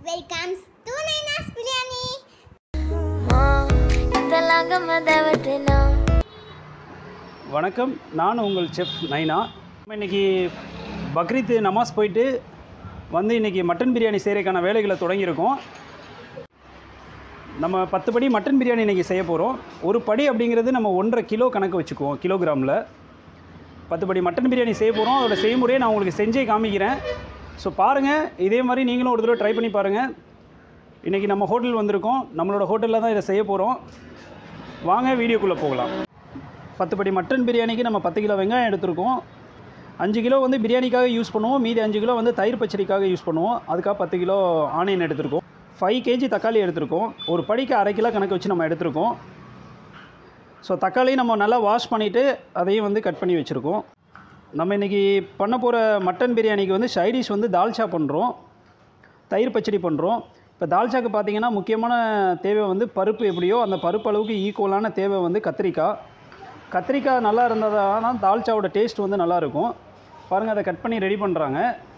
welcomes to நைனாஸ் biryani இதெல்லாம் கம்மதவட்டினா வணக்கம் நான் உங்கள் செஃப் நைனா நம்ம இன்றைக்கி பக்ரீத் நமாஸ் போயிட்டு வந்து இன்றைக்கி மட்டன் பிரியாணி செய்கிறதுக்கான வேலைகளை தொடங்கியிருக்கோம் நம்ம பத்து படி மட்டன் பிரியாணி இன்றைக்கி செய்ய போகிறோம் ஒரு படி அப்படிங்கிறது நம்ம ஒன்றரை கிலோ கணக்கு வச்சுக்குவோம் கிலோகிராமில் பத்து படி மட்டன் பிரியாணி செய்ய போகிறோம் அதோட செய்முறையை நான் உங்களுக்கு செஞ்சே காமிக்கிறேன் ஸோ பாருங்கள் இதே மாதிரி நீங்களும் ஒரு தடவை ட்ரை பண்ணி பாருங்கள் இன்றைக்கி நம்ம ஹோட்டல் வந்திருக்கோம் நம்மளோட ஹோட்டலில் தான் இதை செய்ய போகிறோம் வாங்க வீடியோக்குள்ளே போகலாம் பத்து படி மட்டன் பிரியாணிக்கு நம்ம பத்து கிலோ வெங்காயம் எடுத்திருக்கோம் அஞ்சு கிலோ வந்து பிரியாணிக்காக யூஸ் பண்ணுவோம் மீதி அஞ்சு கிலோ வந்து தயிர் பச்சடிக்காக யூஸ் பண்ணுவோம் அதுக்காக பத்து கிலோ ஆனியன் எடுத்திருக்கோம் ஃபைவ் கேஜி தக்காளி எடுத்திருக்கோம் ஒரு படிக்கு அரை கிலோ கணக்கு வச்சு நம்ம எடுத்திருக்கோம் ஸோ தக்காளி நம்ம நல்லா வாஷ் பண்ணிவிட்டு அதையும் வந்து கட் பண்ணி வச்சுருக்கோம் நம்ம இன்றைக்கி பண்ண போகிற மட்டன் பிரியாணிக்கு வந்து சைடிஷ் வந்து தால்ச்சா பண்ணுறோம் தயிர் பச்சடி பண்ணுறோம் இப்போ தால்ச்சாக்கு பார்த்தீங்கன்னா முக்கியமான தேவை வந்து பருப்பு எப்படியோ அந்த பருப்பு அளவுக்கு ஈக்குவலான தேவை வந்து கத்திரிக்காய் கத்திரிக்காய் நல்லா இருந்தால் தான் தால்ச்சாவோட டேஸ்ட் வந்து நல்லாயிருக்கும் பாருங்கள் அதை கட் பண்ணி ரெடி பண்ணுறாங்க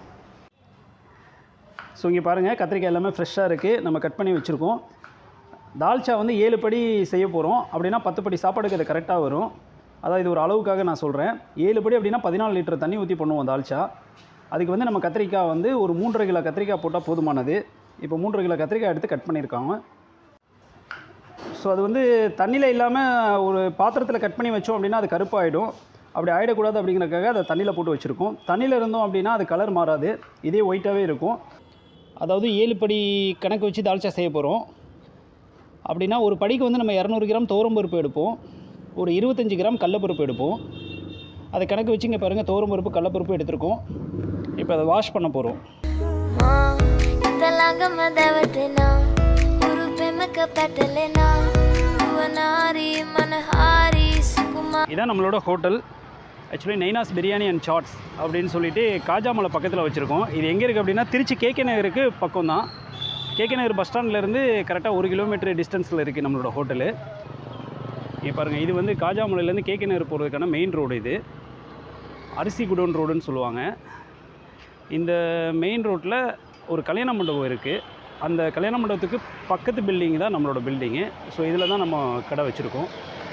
ஸோ இங்கே பாருங்கள் கத்திரிக்காய் எல்லாமே ஃப்ரெஷ்ஷாக இருக்குது நம்ம கட் பண்ணி வச்சுருக்கோம் தால்ச்சா வந்து ஏழு படி செய்ய போகிறோம் அப்படின்னா பத்து படி சாப்பாடுக்கு அது கரெக்டாக வரும் அதான் இது ஒரு அளவுக்காக நான் சொல்கிறேன் ஏழு படி அப்படின்னா பதினாலு லிட்டர் தண்ணி ஊற்றி பண்ணுவோம் தால்ச்சா அதுக்கு வந்து நம்ம கத்திரிக்காய் வந்து ஒரு மூன்றரை கிலோ கத்திரிக்காய் போட்டால் போதுமானது இப்போ மூன்றரை கிலோ கத்திரிக்காய் எடுத்து கட் பண்ணியிருக்காங்க ஸோ அது வந்து தண்ணியில் இல்லாமல் ஒரு பாத்திரத்தில் கட் பண்ணி வச்சோம் அப்படின்னா அது கருப்பாயிடும் அப்படி ஆகிடக்கூடாது அப்படிங்கிறதுக்காக அதை தண்ணியில் போட்டு வச்சுருக்கோம் தண்ணியில் இருந்தோம் அப்படின்னா அது கலர் மாறாது இதே ஒயிட்டாகவே இருக்கும் அதாவது ஏழு படி கணக்கு வச்சு தால்ச்சா செய்ய போகிறோம் அப்படின்னா ஒரு படிக்கு வந்து நம்ம இரநூறு கிராம் பருப்பு எடுப்போம் ஒரு இருபத்தஞ்சி கிராம் கடலப்பருப்பு எடுப்போம் அதை கணக்கு வச்சு இங்கே பாருங்கள் பருப்பு கடலப்பருப்பு எடுத்திருக்கோம் இப்போ அதை வாஷ் பண்ண போகிறோம் இதெல்லாம் கம்மதவட்டினா ஒரு பெமக்க பெட்டலேனா புவனாரி மனஹாரி சுகுமா இதான் நம்மளோட hotel actually Naina's biryani and chaats அப்படின்னு சொல்லிட்டு காஜாமலை பக்கத்தில் வச்சுருக்கோம் இது எங்கே இருக்குது அப்படின்னா திருச்சி கேகே நகருக்கு பக்கம் தான் கேகே நகர் பஸ் ஸ்டாண்ட்லேருந்து கரெக்டாக ஒரு கிலோமீட்டர் டிஸ்டன்ஸில் இருக்குது நம்மளோட ஹோட்டலு இங்கே பாருங்கள் இது வந்து காஜாமலையிலேருந்து கேகே நகர் போகிறதுக்கான மெயின் ரோடு இது அரிசி குடோன் ரோடுன்னு சொல்லுவாங்க இந்த மெயின் ரோட்டில் ஒரு கல்யாண மண்டபம் இருக்குது அந்த கல்யாண மண்டபத்துக்கு பக்கத்து பில்டிங் தான் நம்மளோட பில்டிங்கு ஸோ இதில் தான் நம்ம கடை வச்சுருக்கோம்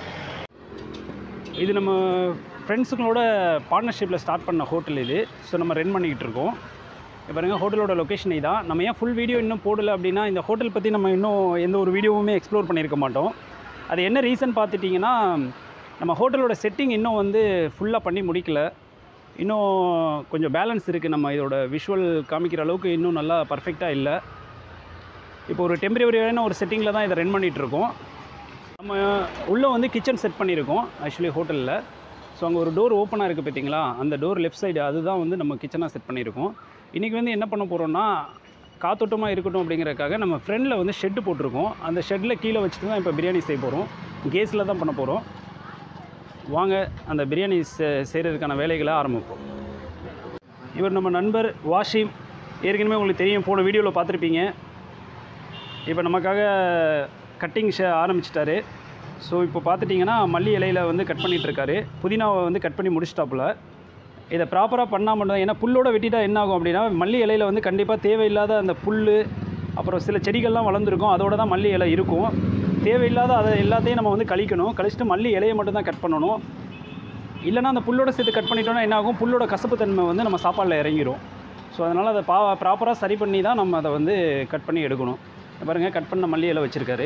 இது நம்ம ஃப்ரெண்ட்ஸுங்களோட பார்ட்னர்ஷிப்பில் ஸ்டார்ட் பண்ண ஹோட்டல் இது ஸோ நம்ம ரன் பண்ணிக்கிட்டு இருக்கோம் இப்போ பாருங்க ஹோட்டலோட லொக்கேஷன் இதான் நம்ம ஏன் ஃபுல் வீடியோ இன்னும் போடலை அப்படின்னா இந்த ஹோட்டல் பற்றி நம்ம இன்னும் எந்த ஒரு வீடியோவுமே எக்ஸ்ப்ளோர் பண்ணியிருக்க மாட்டோம் அது என்ன ரீசன் பார்த்துட்டிங்கன்னா நம்ம ஹோட்டலோட செட்டிங் இன்னும் வந்து ஃபுல்லாக பண்ணி முடிக்கல இன்னும் கொஞ்சம் பேலன்ஸ் இருக்குது நம்ம இதோட விஷுவல் காமிக்கிற அளவுக்கு இன்னும் நல்லா பர்ஃபெக்டாக இல்லை இப்போ ஒரு டெம்பரவரியான ஒரு செட்டிங்கில் தான் இதை ரன் பண்ணிகிட்டு இருக்கோம் நம்ம உள்ளே வந்து கிச்சன் செட் பண்ணியிருக்கோம் ஆக்சுவலி ஹோட்டலில் ஸோ அங்கே ஒரு டோர் ஓப்பனாக இருக்குது பார்த்தீங்களா அந்த டோர் லெஃப்ட் சைடு அதுதான் வந்து நம்ம கிச்சனாக செட் பண்ணியிருக்கோம் இன்றைக்கி வந்து என்ன பண்ண போகிறோம்னா காத்தோட்டமாக இருக்கட்டும் அப்படிங்கிறதுக்காக நம்ம ஃப்ரெண்டில் வந்து ஷெட்டு போட்டிருக்கோம் அந்த ஷெட்டில் கீழே வச்சுட்டு தான் இப்போ பிரியாணி செய்ய போகிறோம் கேஸில் தான் பண்ண போகிறோம் வாங்க அந்த பிரியாணி செ- செய்கிறதுக்கான வேலைகளை ஆரம்பிப்போம் இவர் நம்ம நண்பர் வாஷிம் ஏற்கனவே உங்களுக்கு தெரியும் போன வீடியோவில் பார்த்துருப்பீங்க இப்போ நமக்காக கட்டிங் ஷே ஆரம்பிச்சிட்டாரு ஸோ இப்போ பார்த்துட்டிங்கன்னா மல்லி இலையில் வந்து கட் பண்ணிட்டு இருக்காரு புதினாவை வந்து கட் பண்ணி முடிச்சிட்டாப்புல இதை ப்ராப்பராக பண்ணால் மட்டும் தான் ஏன்னா புல்லோட வெட்டிட்டா என்ன ஆகும் அப்படின்னா மல்லி இலையில் வந்து கண்டிப்பாக தேவையில்லாத அந்த புல் அப்புறம் சில செடிகள்லாம் வளர்ந்துருக்கும் அதோட தான் மல்லி இலை இருக்கும் தேவையில்லாத அதை எல்லாத்தையும் நம்ம வந்து கழிக்கணும் கழிச்சிட்டு மல்லி இலையை மட்டும் தான் கட் பண்ணணும் இல்லைன்னா அந்த புல்லோட சேர்த்து கட் பண்ணிட்டோம்னா என்ன ஆகும் புல்லோட கசப்பு தன்மை வந்து நம்ம சாப்பாடில் இறங்கிரும் ஸோ அதனால் அதை பா ப்ராப்பராக சரி பண்ணி தான் நம்ம அதை வந்து கட் பண்ணி எடுக்கணும் இங்க பாருங்க கட் பண்ண மல்லி இலை வச்சுருக்காரு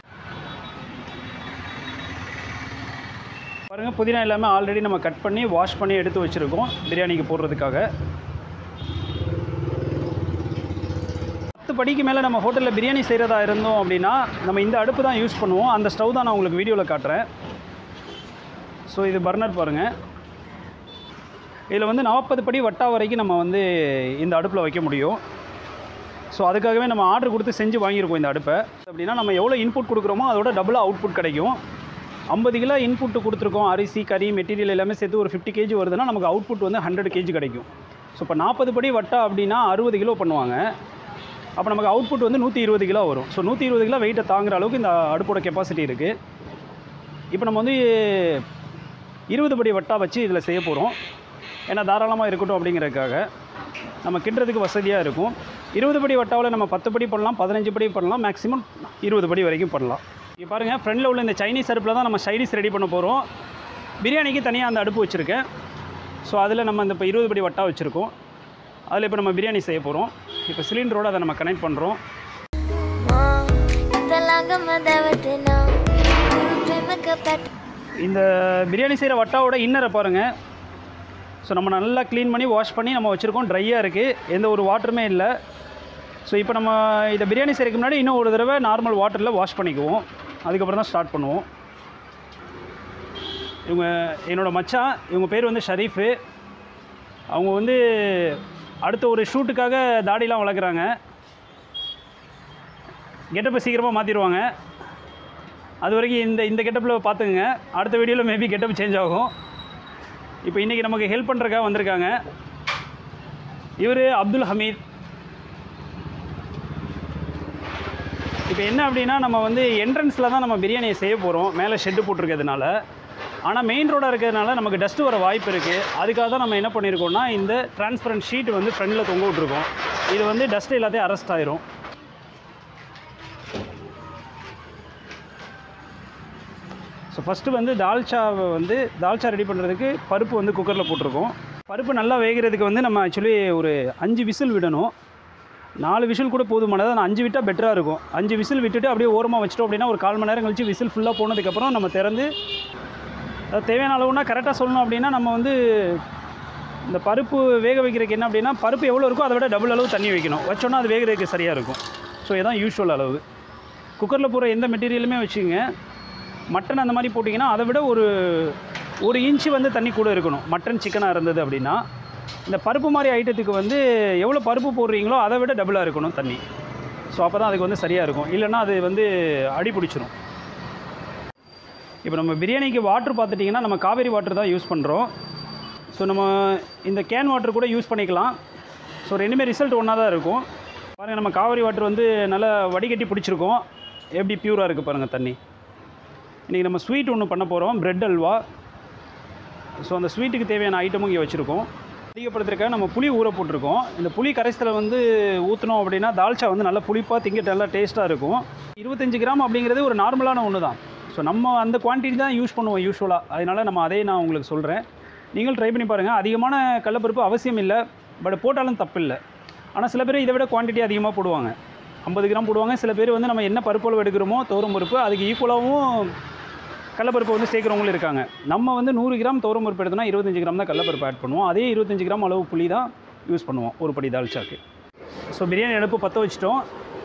பாருங்கள் புதினா எல்லாமே ஆல்ரெடி நம்ம கட் பண்ணி வாஷ் பண்ணி எடுத்து வச்சுருக்கோம் பிரியாணிக்கு போடுறதுக்காக பத்து படிக்கு மேலே நம்ம ஹோட்டலில் பிரியாணி செய்கிறதா இருந்தோம் அப்படின்னா நம்ம இந்த அடுப்பு தான் யூஸ் பண்ணுவோம் அந்த ஸ்டவ் தான் நான் உங்களுக்கு வீடியோவில் காட்டுறேன் ஸோ இது பர்னர் பாருங்கள் இதில் வந்து நாற்பது படி வட்டா வரைக்கும் நம்ம வந்து இந்த அடுப்பில் வைக்க முடியும் ஸோ அதுக்காகவே நம்ம ஆர்டர் கொடுத்து செஞ்சு வாங்கியிருக்கோம் இந்த அடுப்பை அப்படின்னா நம்ம எவ்வளோ இன்புட் கொடுக்குறோமோ அதோட டபுளாக அவுட்புட் கிடைக்கும் ஐம்பது கிலோ இன்புட் கொடுத்துருக்கோம் அரிசி கறி மெட்டீரியல் எல்லாமே சேர்த்து ஒரு ஃபிஃப்டி கேஜி வருதுன்னா நமக்கு அவுட்புட் வந்து ஹண்ட்ரட் கேஜி கிடைக்கும் ஸோ இப்போ நாற்பது படி வட்டா அப்படின்னா அறுபது கிலோ பண்ணுவாங்க அப்போ நமக்கு அவுட்புட் வந்து நூற்றி இருபது கிலோ வரும் ஸோ நூற்றி இருபது கிலோ வெயிட்டை தாங்குற அளவுக்கு இந்த அடுப்போட கெப்பாசிட்டி இருக்குது இப்போ நம்ம வந்து இருபது படி வட்டா வச்சு இதில் செய்ய போகிறோம் ஏன்னா தாராளமாக இருக்கட்டும் அப்படிங்கிறதுக்காக நம்ம கிண்டுறதுக்கு வசதியாக இருக்கும் இருபது படி வட்டாவில் நம்ம பத்து படி பண்ணலாம் பதினஞ்சு படி பண்ணலாம் மேக்ஸிமம் இருபது படி வரைக்கும் பண்ணலாம் இங்கே பாருங்கள் ஃப்ரண்டில் உள்ள இந்த சைனீஸ் அடுப்பில் தான் நம்ம சைனீஸ் ரெடி பண்ண போகிறோம் பிரியாணிக்கு தனியாக அந்த அடுப்பு வச்சுருக்கேன் ஸோ அதில் நம்ம இந்த இப்போ இருபது படி வட்டா வச்சுருக்கோம் அதில் இப்போ நம்ம பிரியாணி செய்ய போகிறோம் இப்போ சிலிண்டரோடு அதை நம்ம கனெக்ட் பண்ணுறோம் Talanga madawatina Guru pemaka pat இந்த பிரியாணி செய்கிற வட்டாவோட இன்னரை பாருங்கள் ஸோ நம்ம நல்லா க்ளீன் பண்ணி வாஷ் பண்ணி நம்ம வச்சுருக்கோம் ட்ரையாக இருக்குது எந்த ஒரு வாட்டருமே இல்லை ஸோ இப்போ நம்ம இதை பிரியாணி செய்கிறதுக்கு முன்னாடி இன்னும் ஒரு தடவை நார்மல் வாட்டரில் வாஷ் பண்ணிக்குவோம் அதுக்கப்புறம் தான் ஸ்டார்ட் பண்ணுவோம் இவங்க என்னோடய மச்சான் இவங்க பேர் வந்து ஷரீஃபு அவங்க வந்து அடுத்த ஒரு ஷூட்டுக்காக தாடிலாம் வளர்க்குறாங்க கெட்டப்பை சீக்கிரமாக மாற்றிடுவாங்க அது வரைக்கும் இந்த இந்த கெட்டப்பில் பார்த்துக்குங்க அடுத்த வீடியோவில் மேபி கெட்டப் சேஞ்ச் ஆகும் இப்போ இன்றைக்கி நமக்கு ஹெல்ப் பண்ணுறக்காக வந்திருக்காங்க இவர் அப்துல் ஹமீத் இப்போ என்ன அப்படின்னா நம்ம வந்து என்ட்ரன்ஸில் தான் நம்ம பிரியாணியை செய்ய போகிறோம் மேலே ஷெட்டு போட்டிருக்கிறதுனால ஆனால் மெயின் ரோடாக இருக்கிறதுனால நமக்கு டஸ்ட்டு வர வாய்ப்பு இருக்குது அதுக்காக தான் நம்ம என்ன பண்ணியிருக்கோம்னா இந்த டிரான்ஸ்பரண்ட் ஷீட் வந்து ஃப்ரண்டில் தொங்க விட்ருக்கோம் இது வந்து டஸ்ட் எல்லாத்தையும் அரெஸ்ட் ஆயிரும் ஸோ ஃபஸ்ட்டு வந்து தால்ச்சாவை வந்து தால்ச்சா ரெடி பண்ணுறதுக்கு பருப்பு வந்து குக்கரில் போட்டிருக்கோம் பருப்பு நல்லா வேகிறதுக்கு வந்து நம்ம ஆக்சுவலி ஒரு அஞ்சு விசில் விடணும் நாலு விசில் கூட போதுமானது ஆனால் அஞ்சு விட்டால் பெட்டராக இருக்கும் அஞ்சு விசில் விட்டுட்டு அப்படியே ஓரமாக வச்சிட்டோம் அப்படின்னா ஒரு கால் மணி நேரம் கழிச்சு விசில் ஃபுல்லாக போனதுக்கப்புறம் நம்ம திறந்து அது தேவையான அளவுனா கரெக்டாக சொல்லணும் அப்படின்னா நம்ம வந்து இந்த பருப்பு வேக வைக்கிறதுக்கு என்ன அப்படின்னா பருப்பு எவ்வளோ இருக்கோ அதை விட டபுள் அளவு தண்ணி வைக்கணும் வச்சோன்னா அது வேகிறதுக்கு சரியாக இருக்கும் ஸோ இதான் யூஷுவல் அளவு குக்கரில் போகிற எந்த மெட்டீரியலுமே வச்சுங்க மட்டன் அந்த மாதிரி போட்டிங்கன்னா அதை விட ஒரு ஒரு இன்ச்சு வந்து தண்ணி கூட இருக்கணும் மட்டன் சிக்கனாக இருந்தது அப்படின்னா இந்த பருப்பு மாதிரி ஐட்டத்துக்கு வந்து எவ்வளோ பருப்பு போடுறீங்களோ அதை விட டபுளாக இருக்கணும் தண்ணி ஸோ அப்போ தான் அதுக்கு வந்து சரியாக இருக்கும் இல்லைன்னா அது வந்து அடி பிடிச்சிரும் இப்போ நம்ம பிரியாணிக்கு வாட்ரு பார்த்துட்டிங்கன்னா நம்ம காவேரி வாட்டர் தான் யூஸ் பண்ணுறோம் ஸோ நம்ம இந்த கேன் வாட்டர் கூட யூஸ் பண்ணிக்கலாம் ஸோ ரெண்டுமே ரிசல்ட் ஒன்றா தான் இருக்கும் பாருங்கள் நம்ம காவேரி வாட்டர் வந்து நல்லா வடிகட்டி பிடிச்சிருக்கோம் எப்படி பியூராக இருக்குது பாருங்கள் தண்ணி இன்றைக்கி நம்ம ஸ்வீட் ஒன்று பண்ண போகிறோம் பிரெட் அல்வா ஸோ அந்த ஸ்வீட்டுக்கு தேவையான ஐட்டமும் இங்கே வச்சுருக்கோம் அதிகப்படுத்துறதுக்காக நம்ம புளி ஊற போட்டிருக்கோம் இந்த புளி கரைசலை வந்து ஊற்றினோம் அப்படின்னா தால்ச்சா வந்து நல்லா புளிப்பாக திங்கிட்டு நல்லா டேஸ்ட்டாக இருக்கும் இருபத்தஞ்சி கிராம் அப்படிங்கிறது ஒரு நார்மலான ஒன்று தான் ஸோ நம்ம அந்த குவான்டிட்டி தான் யூஸ் பண்ணுவோம் யூஸ்வலாக அதனால் நம்ம அதே நான் உங்களுக்கு சொல்கிறேன் நீங்கள் ட்ரை பண்ணி பாருங்கள் அதிகமான கடலப்பருப்பு அவசியம் இல்லை பட் போட்டாலும் தப்பு இல்லை ஆனால் சில பேர் இதை விட குவான்டிட்டி அதிகமாக போடுவாங்க ஐம்பது கிராம் போடுவாங்க சில பேர் வந்து நம்ம என்ன பருப்பு அளவு எடுக்கிறோமோ தோரம் பருப்பு அதுக்கு ஈக்குவலாகவும் கடலப்பருப்பு வந்து சேர்க்குறவங்களும் இருக்காங்க நம்ம வந்து நூறு கிராம் தோரம் பருப்பு எடுத்தோம்னா இருபத்தஞ்சி கிராம் தான் கடலப்பருப்பு ஆட் பண்ணுவோம் அதே இருபத்தஞ்சி கிராம் அளவு புளி தான் யூஸ் பண்ணுவோம் ஒரு படி தால்ச்சாக்கு ஸோ பிரியாணி அடுப்பு பற்ற வச்சிட்டோம்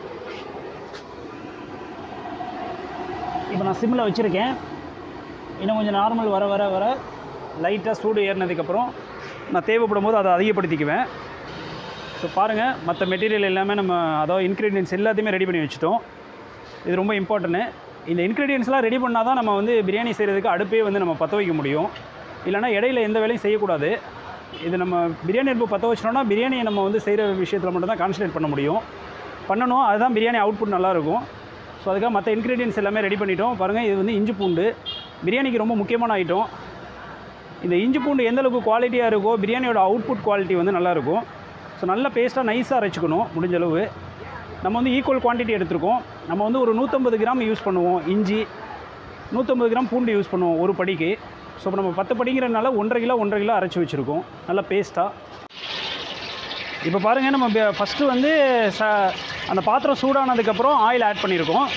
இப்போ நான் சிம்மில் வச்சுருக்கேன் இன்னும் கொஞ்சம் நார்மல் வர வர வர லைட்டாக சூடு ஏறினதுக்கப்புறம் நான் தேவைப்படும் போது அதை அதிகப்படுத்திக்குவேன் ஸோ பாருங்கள் மற்ற மெட்டீரியல் எல்லாமே நம்ம அதாவது இன்க்ரீடியன்ஸ் எல்லாத்தையுமே ரெடி பண்ணி வச்சுட்டோம் இது ரொம்ப இம்பார்ட்டன்ட்டு இந்த இன்க்ரீடியன்ஸ்லாம் ரெடி பண்ணால் தான் நம்ம வந்து பிரியாணி செய்கிறதுக்கு அடுப்பே வந்து நம்ம பற்ற வைக்க முடியும் இல்லைனா இடையில எந்த வேலையும் செய்யக்கூடாது இது நம்ம பிரியாணி அடுப்பு பற்ற வச்சிட்டோம்னா பிரியாணியை நம்ம வந்து செய்கிற விஷயத்தில் மட்டும் தான் கான்சன்ட்ரேட் பண்ண முடியும் பண்ணணும் அதுதான் பிரியாணி அவுட்புட் நல்லாயிருக்கும் ஸோ அதுக்காக மற்ற இன்க்ரீடியன்ஸ் எல்லாமே ரெடி பண்ணிட்டோம் பாருங்கள் இது வந்து இஞ்சி பூண்டு பிரியாணிக்கு ரொம்ப முக்கியமான ஐட்டம் இந்த இஞ்சி பூண்டு எந்த அளவுக்கு குவாலிட்டியாக இருக்கோ பிரியாணியோட அவுட்புட் குவாலிட்டி வந்து நல்லாயிருக்கும் ஸோ நல்ல பேஸ்ட்டாக நைஸாக அரைச்சிக்கணும் முடிஞ்ச அளவு நம்ம வந்து ஈக்குவல் குவான்டிட்டி எடுத்திருக்கோம் நம்ம வந்து ஒரு நூற்றம்பது கிராம் யூஸ் பண்ணுவோம் இஞ்சி நூற்றம்பது கிராம் பூண்டு யூஸ் பண்ணுவோம் ஒரு படிக்கு ஸோ இப்போ நம்ம பத்து படிங்கிறதுனால ஒன்றரை கிலோ ஒன்றரை கிலோ அரைச்சி வச்சுருக்கோம் நல்லா பேஸ்ட்டாக இப்போ பாருங்கள் நம்ம ஃபஸ்ட்டு வந்து ச அந்த பாத்திரம் சூடானதுக்கப்புறம் ஆயில் ஆட் பண்ணியிருக்கோம்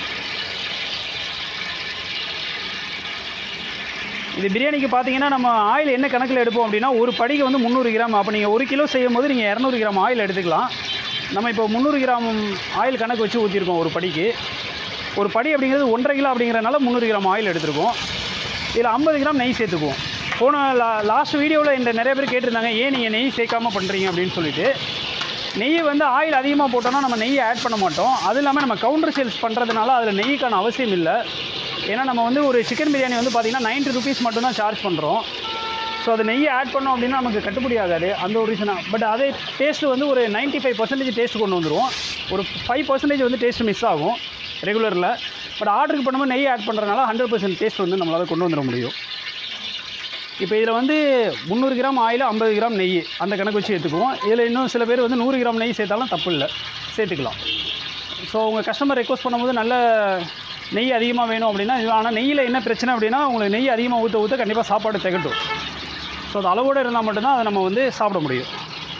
இது பிரியாணிக்கு பார்த்தீங்கன்னா நம்ம ஆயில் என்ன கணக்கில் எடுப்போம் அப்படின்னா ஒரு படிக்கு வந்து முந்நூறு கிராம் அப்போ நீங்கள் ஒரு கிலோ செய்யும் போது நீங்கள் இரநூறு கிராம் ஆயில் எடுத்துக்கலாம் நம்ம இப்போ முந்நூறு கிராம் ஆயில் கணக்கு வச்சு ஊற்றிருக்கோம் ஒரு படிக்கு ஒரு படி அப்படிங்கிறது ஒன்றரை கிலோ அப்படிங்கிறனால முந்நூறு கிராம் ஆயில் எடுத்திருக்கோம் இதில் ஐம்பது கிராம் நெய் சேர்த்துக்குவோம் போன லா லாஸ்ட் வீடியோவில் இந்த நிறைய பேர் கேட்டிருந்தாங்க ஏன் நீங்கள் நெய் சேர்க்காம பண்ணுறீங்க அப்படின்னு சொல்லிட்டு நெய் வந்து ஆயில் அதிகமாக போட்டோம்னா நம்ம நெய்யை ஆட் பண்ண மாட்டோம் அது இல்லாமல் நம்ம கவுண்டர் சேல்ஸ் பண்ணுறதுனால அதில் நெய்க்கான அவசியம் இல்லை ஏன்னா நம்ம வந்து ஒரு சிக்கன் பிரியாணி வந்து பார்த்திங்கன்னா நைன்ட்டி ருபீஸ் மட்டும்தான் சார்ஜ் பண்ணுறோம் ஸோ அது நெய் ஆட் பண்ணோம் அப்படின்னா நமக்கு கட்டுப்படி ஆகாது அந்த ஒரு ரீசனாக பட் அதே டேஸ்ட் வந்து ஒரு 95% ஃபைவ் பர்சன்டேஜ் டேஸ்ட் கொண்டு வந்துடும் ஒரு ஃபைவ் பர்சன்டேஜ் வந்து டேஸ்ட் மிஸ் ஆகும் ரெகுலரில் பட் ஆர்டருக்கு பண்ணும்போது நெய் ஆட் பண்ணுறதுனால ஹண்ட்ரட் பர்சன்ட் டேஸ்ட் வந்து நம்மளால் கொண்டு வந்துட முடியும் இப்போ இதில் வந்து முந்நூறு கிராம் ஆயில் ஐம்பது கிராம் நெய் அந்த கணக்கு வச்சு எடுத்துக்குவோம் இதில் இன்னும் சில பேர் வந்து நூறு கிராம் நெய் சேர்த்தாலும் தப்பு இல்லை சேர்த்துக்கலாம் ஸோ உங்கள் கஸ்டமர் ரெக்வஸ்ட் பண்ணும்போது நல்ல நெய் அதிகமாக வேணும் அப்படின்னா இது ஆனால் நெய்யில் என்ன பிரச்சனை அப்படின்னா உங்களுக்கு நெய் அதிகமாக ஊற்ற ஊற்ற கண்டிப்பாக சாப்பாடு திகட்டும் ஸோ அது அளவோடு இருந்தால் மட்டும்தான் அதை நம்ம வந்து சாப்பிட முடியும்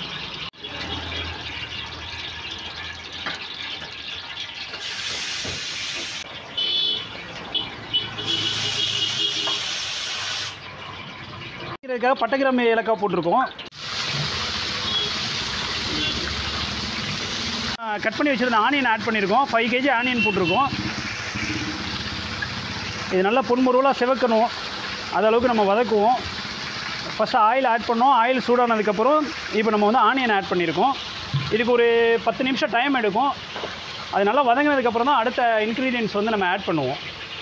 இதுக்காக பட்டைக்கிராம ஏலக்காய் போட்டிருக்கோம் கட் பண்ணி வச்சுருந்த ஆனியன் ஆட் பண்ணியிருக்கோம் ஃபைவ் கேஜி ஆனியன் போட்டிருக்கோம் இது நல்லா பொன்முருவலாக சிவக்கணும் அது அளவுக்கு நம்ம வதக்குவோம் ஃபஸ்ட்டு ஆயில் ஆட் பண்ணோம் ஆயில் சூடானதுக்கப்புறம் இப்போ நம்ம வந்து ஆனியன் ஆட் பண்ணியிருக்கோம் இதுக்கு ஒரு பத்து நிமிஷம் டைம் எடுக்கும் அது நல்லா வதங்கினதுக்கப்புறம் தான் அடுத்த இன்க்ரீடியன்ஸ் வந்து நம்ம ஆட் பண்ணுவோம்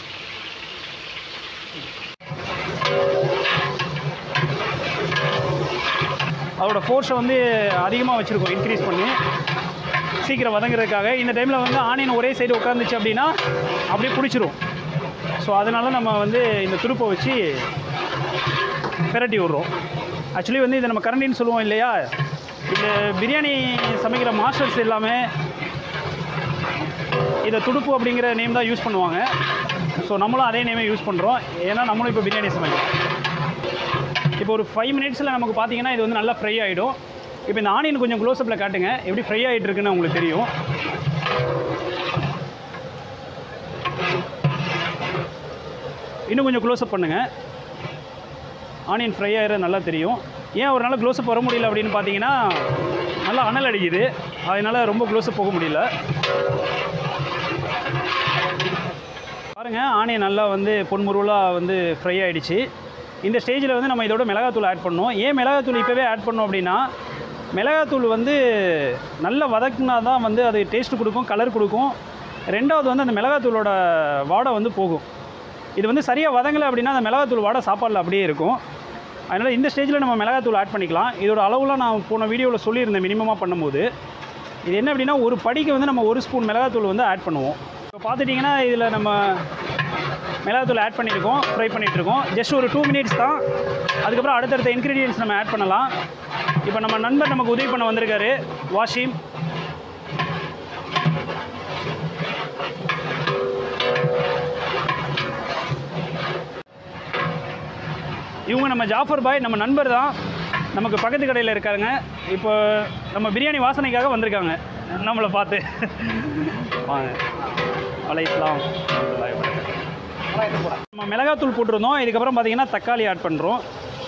அதோட ஃபோர்ஸை வந்து அதிகமாக வச்சுருக்கோம் இன்க்ரீஸ் பண்ணி சீக்கிரம் வதங்குறதுக்காக இந்த டைமில் வந்து ஆனியன் ஒரே சைடு உட்காந்துச்சு அப்படின்னா அப்படியே பிடிச்சிரும் ஸோ அதனால நம்ம வந்து இந்த துடுப்பை வச்சு பிரட்டி விட்றோம் ஆக்சுவலி வந்து இதை நம்ம கரண்டின்னு சொல்லுவோம் இல்லையா இந்த பிரியாணி சமைக்கிற மாஸ்டர்ஸ் எல்லாமே இதை துடுப்பு அப்படிங்கிற நேம் தான் யூஸ் பண்ணுவாங்க ஸோ நம்மளும் அதே நேமே யூஸ் பண்ணுறோம் ஏன்னா நம்மளும் இப்போ பிரியாணி சமைக்கிறோம் இப்போ ஒரு ஃபைவ் மினிட்ஸில் நமக்கு பார்த்தீங்கன்னா இது வந்து நல்லா ஃப்ரை ஆகிடும் இப்போ இந்த ஆனியன் கொஞ்சம் க்ளோஸ்அப்பில் காட்டுங்க எப்படி ஃப்ரை ஆகிட்டு இருக்குன்னு உங்களுக்கு தெரியும் இன்னும் கொஞ்சம் க்ளோஸ்அப் பண்ணுங்கள் ஆனியன் ஃப்ரை ஆகிறது நல்லா தெரியும் ஏன் ஒரு நாள் க்ளோஸ்அப் வர முடியல அப்படின்னு பார்த்தீங்கன்னா நல்லா அனல் அடிக்குது அதனால் ரொம்ப க்ளோஸ்அப் போக முடியல பாருங்கள் ஆனியன் நல்லா வந்து பொன்முருவலாக வந்து ஃப்ரை ஆகிடுச்சு இந்த ஸ்டேஜில் வந்து நம்ம இதோட மிளகாத்தூள் ஆட் பண்ணோம் ஏன் மிளகாத்தூள் இப்போவே ஆட் பண்ணோம் அப்படின்னா மிளகாத்தூள் வந்து நல்லா வதக்குனா தான் வந்து அது டேஸ்ட் கொடுக்கும் கலர் கொடுக்கும் ரெண்டாவது வந்து அந்த மிளகாத்தூளோட வாடை வந்து போகும் இது வந்து சரியாக வதங்கலை அப்படின்னா அந்த மிளகாத்தூள் வாடை சாப்பாடில் அப்படியே இருக்கும் அதனால் இந்த ஸ்டேஜில் நம்ம மிளகாத்தூள் ஆட் பண்ணிக்கலாம் இதோட அளவுலாம் நான் போன வீடியோவில் சொல்லியிருந்தேன் மினிமமாக பண்ணும்போது இது என்ன அப்படின்னா ஒரு படிக்கு வந்து நம்ம ஒரு ஸ்பூன் மிளகாத்தூள் வந்து ஆட் பண்ணுவோம் இப்போ பார்த்துட்டிங்கன்னா இதில் நம்ம மிளகாத்தூள் ஆட் பண்ணியிருக்கோம் ஃப்ரை பண்ணிகிட்ருக்கோம் ஜஸ்ட் ஒரு டூ மினிட்ஸ் தான் அதுக்கப்புறம் அடுத்தடுத்த இன்க்ரீடியன்ஸ் நம்ம ஆட் பண்ணலாம் இப்போ நம்ம நண்பர் நமக்கு உதவி பண்ண வந்திருக்காரு வாஷிம் இவங்க நம்ம ஜாஃபர் பாய் நம்ம நண்பர் தான் நமக்கு பக்கத்து கடையில் இருக்காருங்க இப்போ நம்ம பிரியாணி வாசனைக்காக வந்திருக்காங்க நம்மளை பார்த்து வாங்க வலைக்கலாம் நம்ம மிளகாத்தூள் போட்டிருந்தோம் இதுக்கப்புறம் பார்த்தீங்கன்னா தக்காளி ஆட் பண்ணுறோம்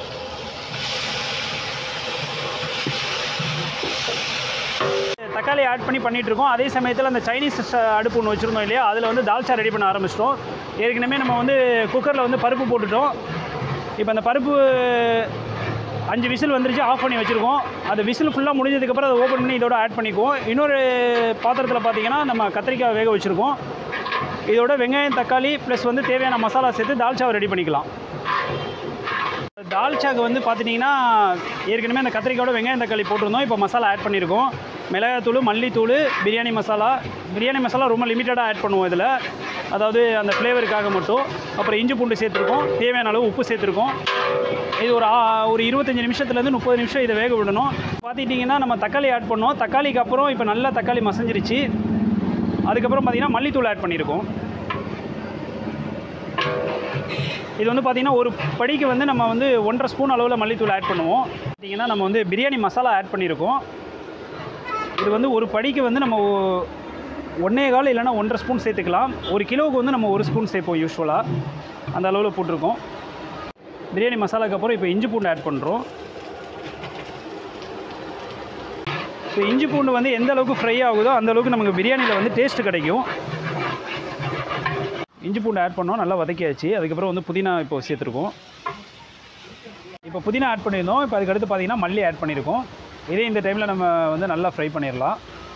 தக்காளி ஆட் பண்ணி பண்ணிட்டு இருக்கோம் அதே சமயத்தில் அந்த சைனீஸ் ச- அடுப்பு ஒன்று வச்சுருந்தோம் இல்லையா அதில் வந்து தால்ச்சா ரெடி பண்ண ஆரம்பிச்சிட்டோம் ஏற்கனவே நம்ம வந்து குக்கரில் வந்து பருப்பு போட்டுட்டோம் இப்போ அந்த பருப்பு அஞ்சு விசில் வந்துருச்சு ஆஃப் பண்ணி வச்சுருக்கோம் அது விசில் ஃபுல்லாக முடிஞ்சதுக்கப்புறம் அதை ஓப்பன் பண்ணி இதோட ஆட் பண்ணிக்குவோம் இன்னொரு பாத்திரத்தில் பார்த்தீங்கன்னா நம்ம கத்திரிக்காய் வேக வச்சுருக்கோம் இதோட வெங்காயம் தக்காளி ப்ளஸ் வந்து தேவையான மசாலா சேர்த்து தால்ச்சாவை ரெடி பண்ணிக்கலாம் தால்ச்சாக்கு வந்து பார்த்துட்டிங்கன்னா ஏற்கனவே அந்த கத்திரிக்காயோட வெங்காயம் தக்காளி போட்டிருந்தோம் இப்போ மசாலா ஆட் பண்ணியிருக்கோம் மிளகாத்தூள் மல்லித்தூள் பிரியாணி மசாலா பிரியாணி மசாலா ரொம்ப லிமிட்டடாக ஆட் பண்ணுவோம் இதில் அதாவது அந்த ஃப்ளேவருக்காக மட்டும் அப்புறம் இஞ்சி பூண்டு சேர்த்துருக்கோம் தேவையான அளவு உப்பு சேர்த்துருக்கோம் இது ஒரு ஆ- ஒரு இருபத்தஞ்சி நிமிஷத்துலேருந்து முப்பது நிமிஷம் இதை வேக விடணும் பார்த்துட்டிங்கன்னா நம்ம தக்காளி ஆட் பண்ணோம் தக்காளிக்கு அப்புறம் இப்போ நல்லா தக்காளி மசஞ்சிருச்சு அதுக்கப்புறம் பார்த்திங்கன்னா மல்லித்தூள் ஆட் பண்ணியிருக்கோம் இது வந்து பார்த்திங்கன்னா ஒரு படிக்கு வந்து நம்ம வந்து ஒன்றரை ஸ்பூன் அளவில் மல்லித்தூள் ஆட் பண்ணுவோம் பார்த்திங்கன்னா நம்ம வந்து பிரியாணி மசாலா ஆட் பண்ணியிருக்கோம் இது வந்து ஒரு படிக்கு வந்து நம்ம ஒ- ஒன்றே கால் இல்லைன்னா ஒன்றரை ஸ்பூன் சேர்த்துக்கலாம் ஒரு கிலோவுக்கு வந்து நம்ம ஒரு ஸ்பூன் சேர்ப்போம் யூஸ்வலாக அந்த அளவில் போட்டிருக்கோம் பிரியாணி மசாலாக்கு அப்புறம் இப்போ இஞ்சி பூண்டு ஆட் பண்ணுறோம் ஸோ இஞ்சி பூண்டு வந்து எந்த அளவுக்கு ஃப்ரை ஆகுதோ அந்த அளவுக்கு நமக்கு பிரியாணியில் வந்து டேஸ்ட் கிடைக்கும் இஞ்சி பூண்டு ஆட் பண்ணோம் நல்லா வதக்கியாச்சு அதுக்கப்புறம் வந்து புதினா இப்போ சேர்த்துருக்கோம் இப்போ புதினா ஆட் பண்ணியிருந்தோம் இப்போ அதுக்கடுத்து பார்த்தீங்கன்னா மல்லி ஆட் பண்ணியிருக்கோம் இதே இந்த டைமில் நம்ம வந்து நல்லா ஃப்ரை பண்ணிடலாம்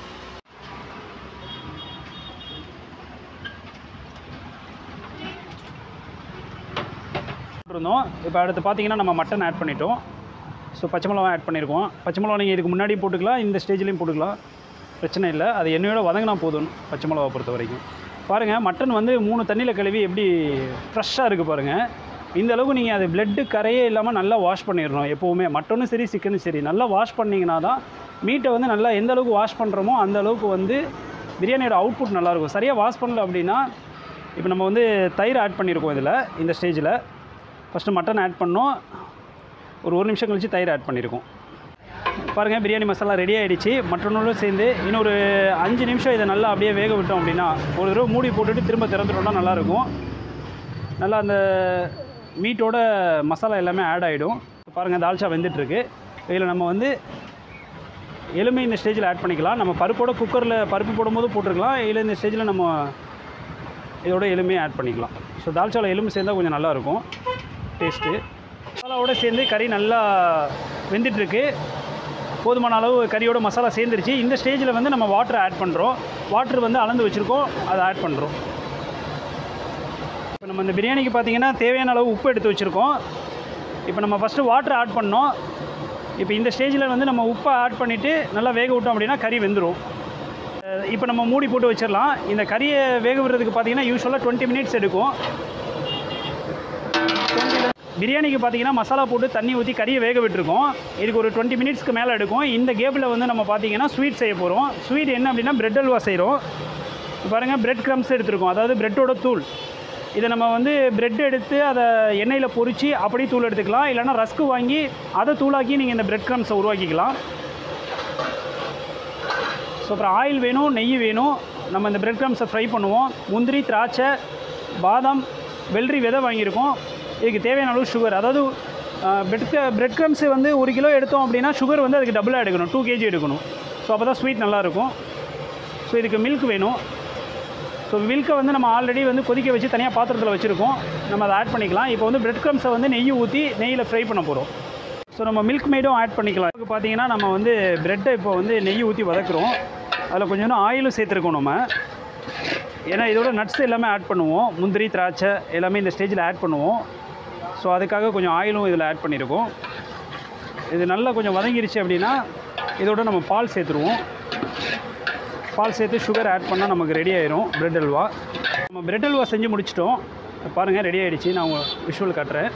இருந்தோம் இப்போ அடுத்து பார்த்தீங்கன்னா நம்ம மட்டன் ஆட் பண்ணிட்டோம் ஸோ பச்சை மிளகா ஆட் பண்ணியிருக்கோம் பச்சை மிளகா நீங்கள் இதுக்கு முன்னாடி போட்டுக்கலாம் இந்த ஸ்டேஜ்லேயும் போட்டுக்கலாம் பிரச்சனை இல்லை அது என்னையோட வதங்கினா போதும் பச்சை மிளகா பொறுத்த வரைக்கும் பாருங்கள் மட்டன் வந்து மூணு தண்ணியில் கழுவி எப்படி ஃப்ரெஷ்ஷாக இருக்குது பாருங்கள் இந்த அளவுக்கு நீங்கள் அது பிளட்டு கரையே இல்லாமல் நல்லா வாஷ் பண்ணிடணும் எப்போவுமே மட்டனும் சரி சிக்கனும் சரி நல்லா வாஷ் பண்ணிங்கன்னா தான் மீட்டை வந்து நல்லா எந்த அளவுக்கு வாஷ் பண்ணுறோமோ அந்த அளவுக்கு வந்து பிரியாணியோட அவுட்புட் நல்லாயிருக்கும் சரியாக வாஷ் பண்ணல அப்படின்னா இப்போ நம்ம வந்து தயிர் ஆட் பண்ணியிருக்கோம் இதில் இந்த ஸ்டேஜில் ஃபஸ்ட்டு மட்டன் ஆட் பண்ணோம் ஒரு ஒரு நிமிஷம் கழித்து தயிர் ஆட் பண்ணியிருக்கோம் பாருங்கள் பிரியாணி மசாலா ரெடி ஆகிடுச்சு மட்டனோடு சேர்ந்து இன்னொரு அஞ்சு நிமிஷம் இதை நல்லா அப்படியே வேக விட்டோம் அப்படின்னா ஒரு தடவை மூடி போட்டுட்டு திரும்ப திறந்துட்டோம்னா நல்லாயிருக்கும் நல்லா அந்த மீட்டோட மசாலா எல்லாமே ஆட் ஆகிடும் பாருங்கள் தால்ச்சா வெந்துட்டுருக்கு இதில் நம்ம வந்து எலும்பை இந்த ஸ்டேஜில் ஆட் பண்ணிக்கலாம் நம்ம பருப்போட குக்கரில் பருப்பு போடும்போது போட்டுருக்கலாம் இல்லை இந்த ஸ்டேஜில் நம்ம இதோட எலும்பையும் ஆட் பண்ணிக்கலாம் ஸோ தால்ச்சாவில் எலும்பு சேர்ந்தால் கொஞ்சம் நல்லாயிருக்கும் டேஸ்ட்டு மசாலாவோட சேர்ந்து கறி நல்லா வெந்துட்டுருக்கு போதுமான அளவு கறியோட மசாலா சேர்ந்துருச்சு இந்த ஸ்டேஜில் வந்து நம்ம வாட்டர் ஆட் பண்ணுறோம் வாட்டர் வந்து அளந்து வச்சுருக்கோம் அதை ஆட் பண்ணுறோம் இப்போ நம்ம இந்த பிரியாணிக்கு பார்த்தீங்கன்னா தேவையான அளவு உப்பு எடுத்து வச்சுருக்கோம் இப்போ நம்ம ஃபஸ்ட்டு வாட்டர் ஆட் பண்ணோம் இப்போ இந்த ஸ்டேஜில் வந்து நம்ம உப்பை ஆட் பண்ணிவிட்டு நல்லா வேக விட்டோம் அப்படின்னா கறி வெந்துடும் அஹ் இப்போ நம்ம மூடி போட்டு வச்சிடலாம் இந்த கறியை வேக விடுறதுக்கு பார்த்தீங்கன்னா யூஸ்வலாக டுவெண்ட்டி மினிட்ஸ் எடுக்கும் பிரியாணிக்கு பார்த்தீங்கன்னா மசாலா போட்டு தண்ணி ஊற்றி கறியை வேக விட்டுருக்கோம் இதுக்கு ஒரு டுவெண்ட்டி மினிட்ஸ்க்கு மேலே எடுக்கும் இந்த கேப்பில் வந்து நம்ம பார்த்தீங்கன்னா ஸ்வீட் செய்ய போகிறோம் ஸ்வீட் என்ன அப்படின்னா பிரெட் அல்வா செய்கிறோம் பாருங்கள் பிரெட் க்ரம்ஸ் எடுத்திருக்கோம் அதாவது பிரெட்டோட தூள் இதை நம்ம வந்து பிரெட் எடுத்து அதை எண்ணெயில் பொரித்து அப்படியே தூள் எடுத்துக்கலாம் இல்லைன்னா ரஸ்க்கு வாங்கி அதை தூளாக்கி நீங்கள் இந்த பிரெட் க்ரம்ஸை உருவாக்கிக்கலாம் ஸோ அப்புறம் ஆயில் வேணும் நெய் வேணும் நம்ம இந்த பிரெட் க்ரம்ஸை ஃப்ரை பண்ணுவோம் முந்திரி திராட்சை பாதாம் வெள்ளரி விதை வாங்கியிருக்கோம் இதுக்கு தேவையான அளவு சுகர் அதாவது பிரெட் பிரெட் க்ரம்ஸ் வந்து ஒரு கிலோ எடுத்தோம் அப்படின்னா சுகர் வந்து அதுக்கு டபுளாக எடுக்கணும் டூ கேஜி எடுக்கணும் ஸோ அப்போ தான் ஸ்வீட் நல்லாயிருக்கும் ஸோ இதுக்கு மில்க் வேணும் ஸோ மில்க்கை வந்து நம்ம ஆல்ரெடி வந்து கொதிக்க வச்சு தனியாக பாத்திரத்தில் வச்சுருக்கோம் நம்ம அதை ஆட் பண்ணிக்கலாம் இப்போ வந்து பிரெட் க்ரம்ஸை வந்து நெய் ஊற்றி நெய்யில் ஃப்ரை பண்ண போகிறோம் ஸோ நம்ம மில்க் மேடும் ஆட் பண்ணிக்கலாம் இதுக்கு பார்த்தீங்கன்னா நம்ம வந்து பிரெட்டை இப்போ வந்து நெய் ஊற்றி வதக்குறோம் அதில் கொஞ்சோண்டு ஆயிலும் சேர்த்துருக்கோம் நம்ம ஏன்னா இதோட நட்ஸ் எல்லாமே ஆட் பண்ணுவோம் முந்திரி திராட்சை எல்லாமே இந்த ஸ்டேஜில் ஆட் பண்ணுவோம் ஸோ அதுக்காக கொஞ்சம் ஆயிலும் இதில் ஆட் பண்ணியிருக்கோம் இது நல்லா கொஞ்சம் வதங்கிருச்சு அப்படின்னா இதோட நம்ம பால் சேர்த்துருவோம் பால் சேர்த்து சுகர் ஆட் பண்ணால் நமக்கு ரெடி ஆயிரும் பிரெட் அல்வா நம்ம பிரெட் அல்வா செஞ்சு முடிச்சிட்டோம் பாருங்கள் ரெடி ஆயிடுச்சு நான் உங்கள் விஷுவல் காட்டுறேன்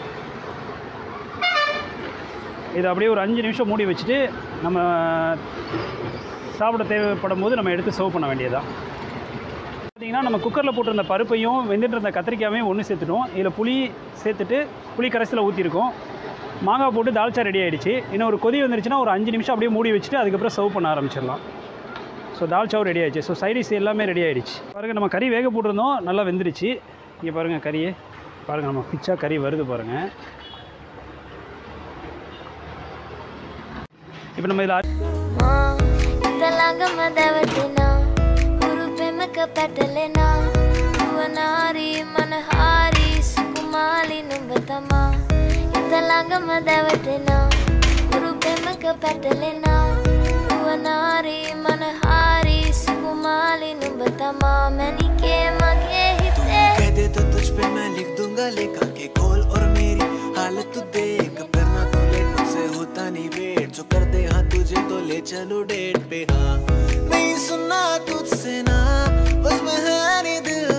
இது அப்படியே ஒரு அஞ்சு நிமிஷம் மூடி வச்சுட்டு நம்ம சாப்பிட தேவைப்படும் போது நம்ம எடுத்து சர்வ் பண்ண வேண்டியதுதான் பார்த்தீங்கன்னா நம்ம குக்கரில் போட்டிருந்த பருப்பையும் வெந்துட்டு இருந்த கத்திரிக்காயையும் ஒன்று சேர்த்துட்டோம் இதில் புளி சேர்த்துட்டு புளி கரைசலில் ஊற்றிருக்கோம் மாங்காய் போட்டு தால்ச்சா ரெடி ஆயிடுச்சு இன்னும் ஒரு கொதி வந்துருச்சுன்னா ஒரு அஞ்சு நிமிஷம் அப்படியே மூடி வச்சுட்டு அதுக்கப்புறம் சர்வ் பண்ண ஆரம்பிச்சிடலாம் ஸோ தால்ச்சாவும் ரெடி ஆயிடுச்சு ஸோ சைடிஸ் எல்லாமே ரெடி ஆயிடுச்சு பாருங்கள் நம்ம கறி வேக போட்டிருந்தோம் நல்லா வெந்துருச்சு இங்கே பாருங்கள் கறியே பாருங்கள் நம்ம பிச்சா கறி வருது பாருங்கள் இப்போ நம்ம இதில் Talanga madawatina Urupe makapatалена Tuwanari manahari Sukumali numbatama Talanga madawatina Urupe makapatалена Tuwanari manahari Sukumali numbatama Manike mage hite कह दे तो तुझ पे मैं लिख दूंगा लेखा के खोल और मेरी हालत तू देख करना तो लेट मुझसे होता नहीं वेट जो कर दे हाँ तुझे तो ले चलो डेट पे हाँ नहीं सुनना तुझसे ना बस मैं है नहीं दिल